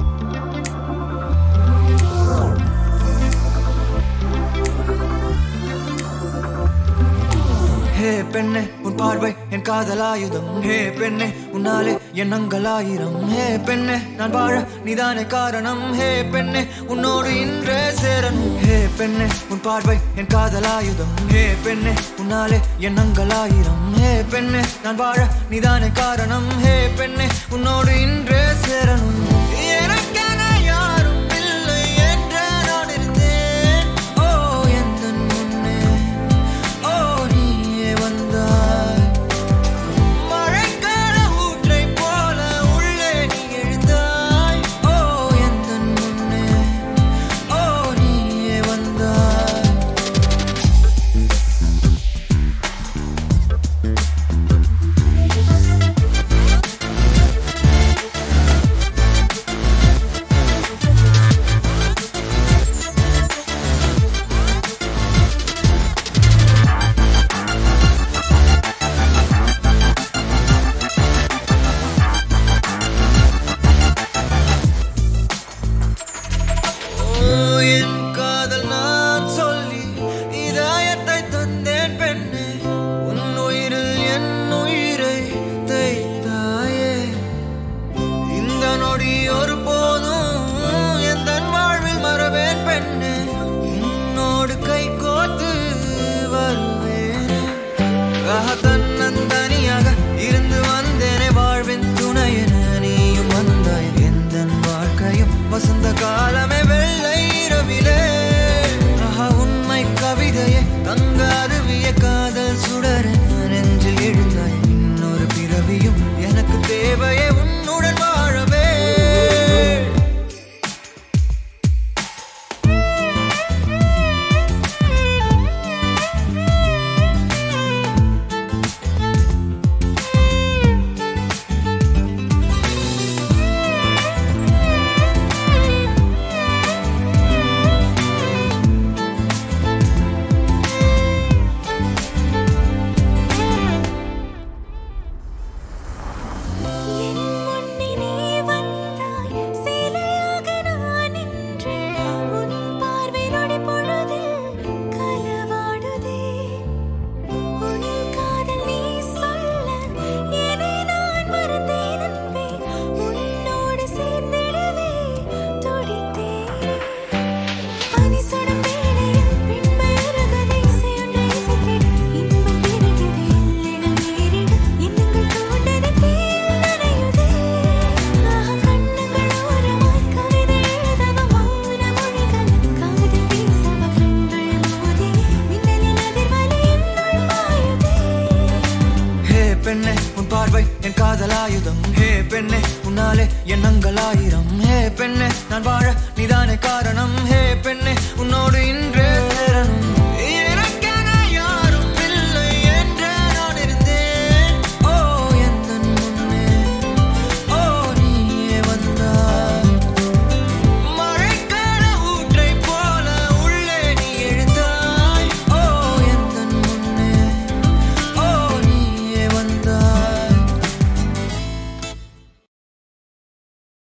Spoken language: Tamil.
ஹே பெண்ணே உன் பார்வை என் காதலாயுதம் ஹே பெண்ணே உன்னாலே எண்ணங்கள் ஆயிரம் ஹே பெண்ணே நான் வாழ நீதானே காரணம் ஹே பெண்ணே உன்னோடு இன்றே சேரணும் ஹே பெண்ணே உன் பார்வை என் காதலாயுதம் ஹே பெண்ணே உன்னாலே எண்ணங்கள் ஆயிரம் ஹே பெண்ணே நான் வாழ நீதானே காரணம் ஹே பெண்ணே உன்னோடு இன்றே சேரணும் எனக்கென யாரும் இல்லை என்று நான் இருந்தேன் ஓ எந்தன் முன்னே ஓ நீயே வந்தாய் மழைக்கால ஊற்றைப் போல உள்ளே நீ எழுந்தாய் ஓ எந்தன் முன்னே ஓ நீயே வந்தாய் ஓ, என் காதல் நான் சொல்லி இதயத்தை தந்தேன் பெண்ணே உன் உயிரில் என் உயிரை தைத்தாயே இந்த நொடி ஒரு போதும் எந்த வாழ்வில் மறவேன் பெண்ணே உன்னோடு கை கோத்து வருவேன் ஆஹா, தன்னந்தனியாக இருந்து வந்தேனே வாழ்வின் துணையென நீயும் வந்தாய் எந்த வாழ்க்கையும் வசந்த காலமே வெள்ளை இரவிலே ஆஹா, உண்மை கவிதையே தங்க அருவிய காதல் சுடர நெஞ்சில் எழுந்தாய் இன்னொரு பிறவியும் எனக்கு தேவையே உன்னுடன் வாழவே என் முன்னே நீ வந்தாய் சிலையாக நான் நின்றேன் உன் பார்வை நொடி பொழுதில் களவாடுதே உன் காதல் நீ சொல்ல என்னை நான் மறந்தேன் அன்பே உன்னோடு சேர்ந்திடவே துடித்தேன் பனி சுடும் வேளையில் பெண்மை உருகுதே இசையொன்றை இசைத்திட இன்பம் பெருகுதே எல்லைகள் மீறிட எண்ணங்கள் தூண்டது தேல் நனையுதே ஆஹா கண்ணுகள் ஓரமாய் கவிதை எழுதவ மௌன மொழிகள் காதல் பேசவ கண்கள் மோதியே மின்னலின் அதிர்வலை என்னுள் பாயுதே ஹே பெண்ணே உன் பார்வை என் காதலாயுதம் ஹே பெண்ணே உன்னாலே எண்ணங்கள் ஆயிரம் ஹே பெண்ணே நான் வாழ நீதானே காரணம் ஹே பெண்ணே உன்னோடு இன்று